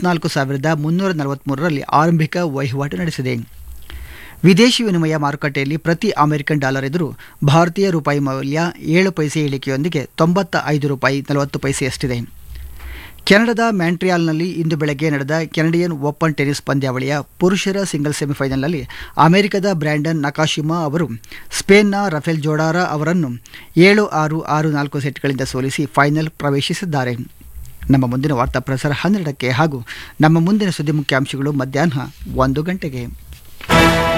ಮೂವತ್ನಾಲ್ಕು ಸಾವಿರದ ಮುನ್ನೂರ ನಲವತ್ತ್ಮೂರರಲ್ಲಿ ಆರಂಭಿಕ ವಹಿವಾಟು ನಡೆಸಿದೆ ವಿದೇಶಿ ವಿನಿಮಯ ಮಾರುಕಟ್ಟೆಯಲ್ಲಿ ಪ್ರತಿ ಅಮೆರಿಕನ್ ಡಾಲರ್ ಎದುರು ಭಾರತೀಯ ರೂಪಾಯಿ ಮೌಲ್ಯ ಏಳು ಪೈಸೆ ಇಳಿಕೆಯೊಂದಿಗೆ ತೊಂಬತ್ತ ಐದು ರೂಪಾಯಿ ನಲವತ್ತು ಪೈಸೆಯಷ್ಟಿದೆ ಕೆನಡಾದ ಮ್ಯಾಂಟ್ರಿಯಾಲ್ನಲ್ಲಿ ಇಂದು ಬೆಳಗ್ಗೆ ನಡೆದ ಕೆನಡಿಯನ್ ಓಪನ್ ಟೆನಿಸ್ ಪಂದ್ಯಾವಳಿಯ ಪುರುಷರ ಸಿಂಗಲ್ಸ್ ಸೆಮಿಫೈನಲ್ನಲ್ಲಿ ಅಮೆರಿಕದ ಬ್ರ್ಯಾಂಡನ್ ನಕಾಶಿಮಾ ಅವರು ಸ್ಪೇನ್ನ ರಫೇಲ್ ಜೋಡಾರ ಅವರನ್ನು ಏಳು ಆರು ಆರು ನಾಲ್ಕು ಸೆಟ್ಗಳಿಂದ ಸೋಲಿಸಿ ಫೈನಲ್ ಪ್ರವೇಶಿಸಿದ್ದಾರೆ ನಮ್ಮ ಮುಂದಿನ ವಾರ್ತಾ ಪ್ರಸಾರ ಹನ್ನೆರಡಕ್ಕೆ ಹಾಗೂ ನಮ್ಮ ಮುಂದಿನ ಸುದ್ದಿ ಮುಖ್ಯಾಂಶಗಳು ಮಧ್ಯಾಹ್ನ ಒಂದು ಗಂಟೆಗೆ